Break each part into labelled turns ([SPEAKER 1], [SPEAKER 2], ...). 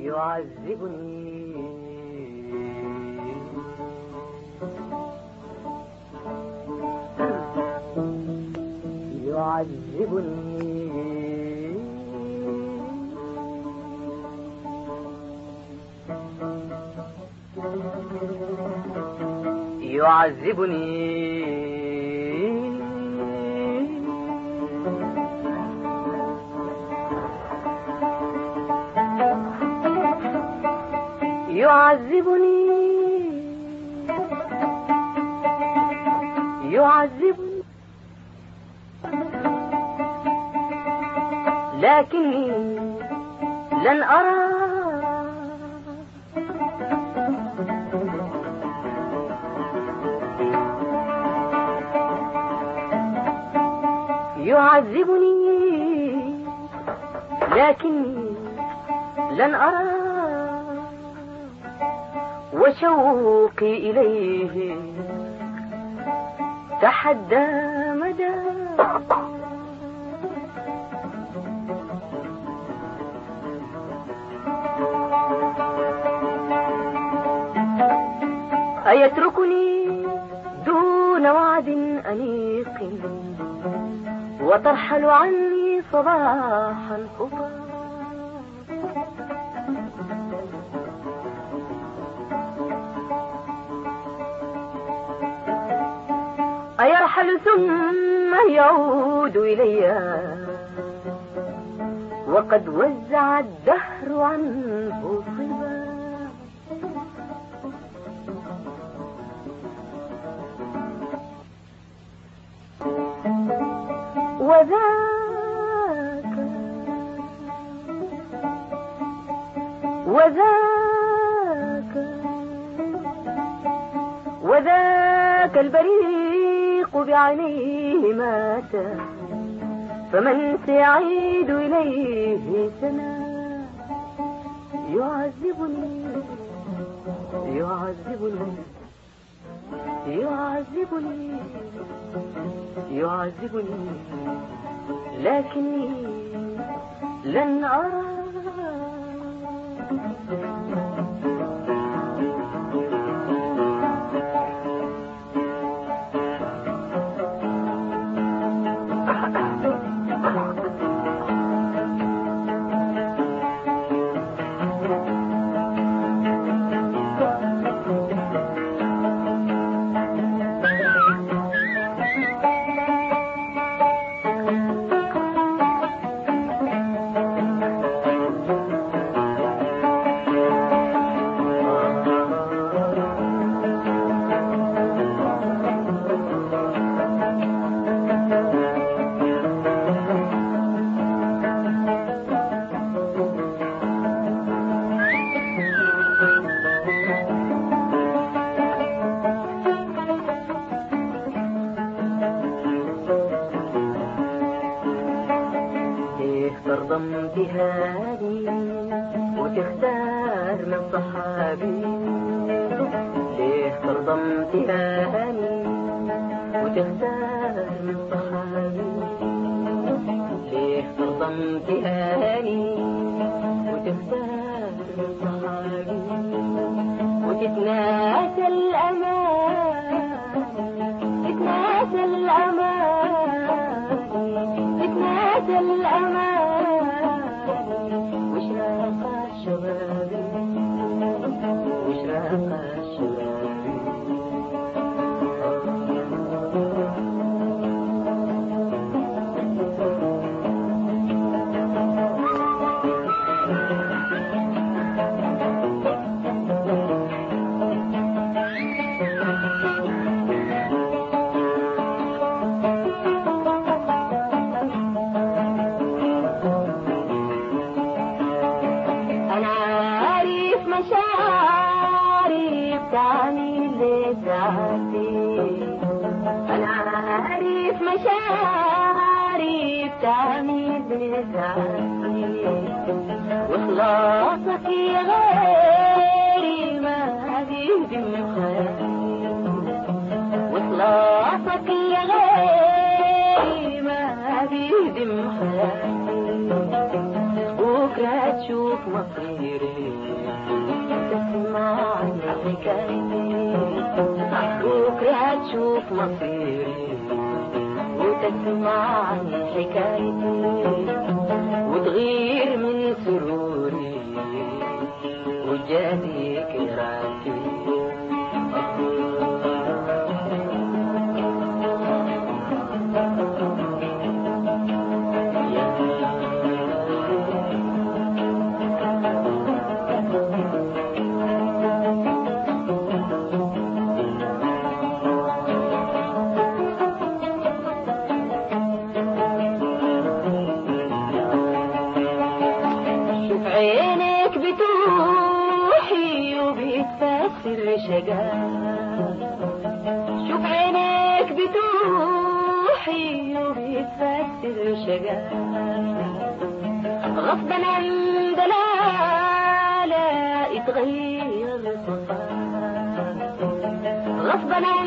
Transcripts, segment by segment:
[SPEAKER 1] يعذبني يعذبني يعذبني يعذبني يعذبني لكني لن أرى يعذبني لكني لن أرى وشوقي إليه تحدى مدى أيتركني دون وعد أنيق وترحل عني صباح الخطى أيرحل ثم يعود إلي وقد وزع الدهر عنه صبا وذاك وذاك وذاك البريق بعينيه مات فمن سيعيد إليه سنا يعذبني يعذبني يعذبني يعذبني لكني لن أرى ترضى امتهاني وتختار من صحابي ليه ترضى امتهاني وتختار من صحابي ليه ترضى امتهاني وتختار من صحابي وتتناسى الأمان تتناسى الأمان تتناسى الأمان وشراق الشباب وشراق الشباب أنا عارف مشاعري بتعني اللي تعدي أنا عارف مشاعري بتعني اللي تعدي وخلاصك يا غيري ما بيدم خيالي وخلاصك يا غيري ما بيدم خيالي بكرة تشوف مصيري تسمعني حكايتي بكرة تشوف مصيري وتسمعني حكايتي وتغير من سروري وجاديك راسي شوف عينك بتوحي وبتفسر شجاع شوف عينك بتوحي وبتفسر شجاع غصبا عن دلالة يتغير صفاء غصبا عن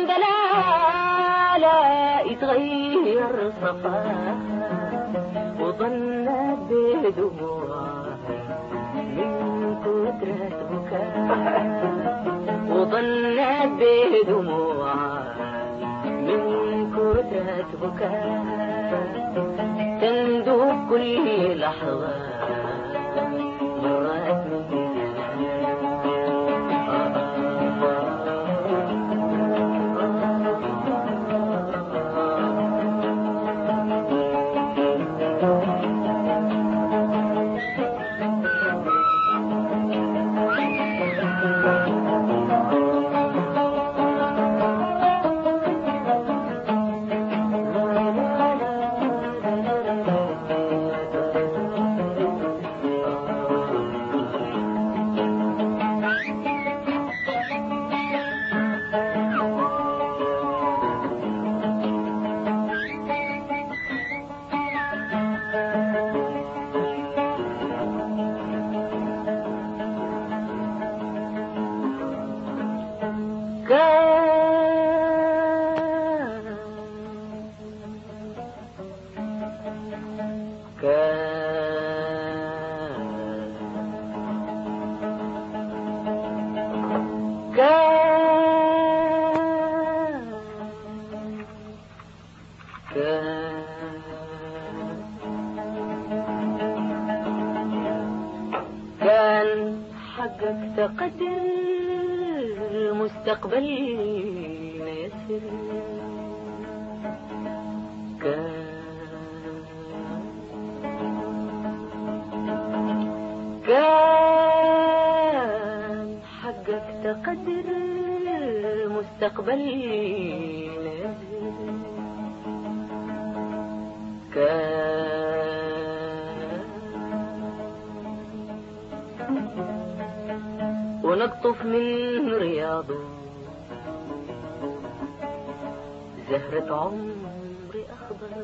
[SPEAKER 1] دلالة يتغير صفاء وظنت بدموع من كترة بكاء وظنت بدموع من كترة بكاء تندوب كل لحظة مرات من كان حقك تقدر مستقبل يسر كان كان حقك تقدر مستقبل يسر كان ونقطف من رياضه زهرة عمري أخضر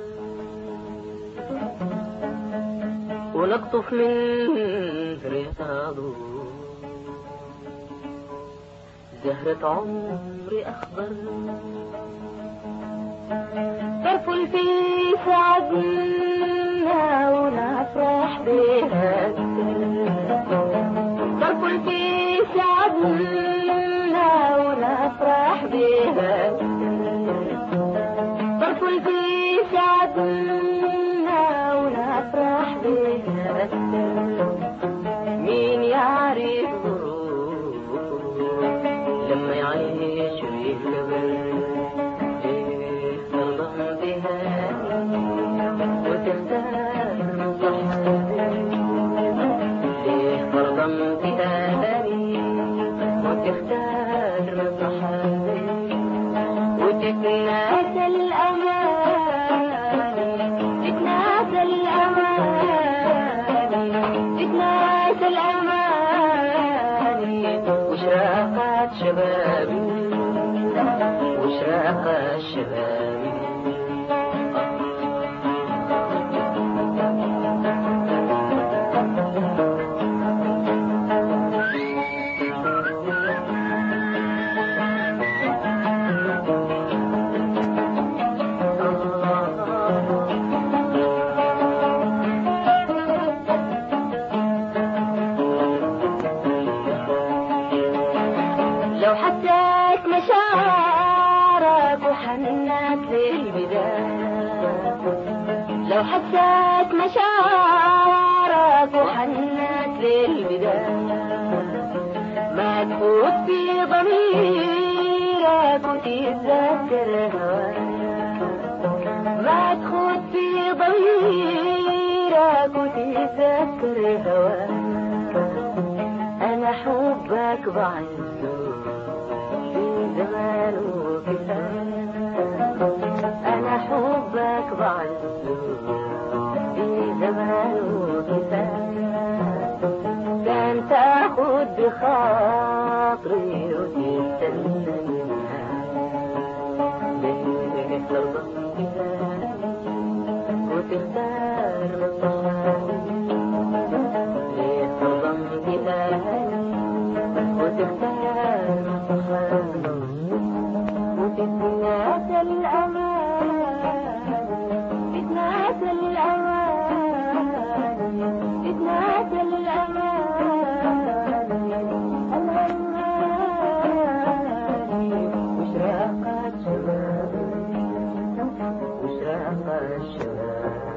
[SPEAKER 1] ونقطف من رياضه زهرة عمري أخضر ترفل في سعدنا ونفرح بها ترفل في سعدنا ونفرح بها ترفل في سعدنا ونفرح بها مين يعرف ظروفه لما يعيش ويكبر ليه ترضى بها وتختار صحبه ليه ترضى بها وتختار صحبه وتتناسى الأمان تتناسى الأمان تتناسى الأمان وشراقات شبابي وشراقات شبابي لو حسيت مشاعرك وحنت للبداية ما تفوت في ضميرك وتتذكر هوايا ما تخوت في ضميرك وتتذكر هوايا أنا حبك بعزه في زمان وكفاية أنا حبك بعزه في زمان وكفاية كان تاخد بخاطري وتستنى منها ترضى كفاية وتختار مصلحتي ليه ترضى كفاية وتختار مصلحتي وتتناسى الأمان تتناسى الأمان تتناسى الأمان وشراقة شباب وشراقة الشباب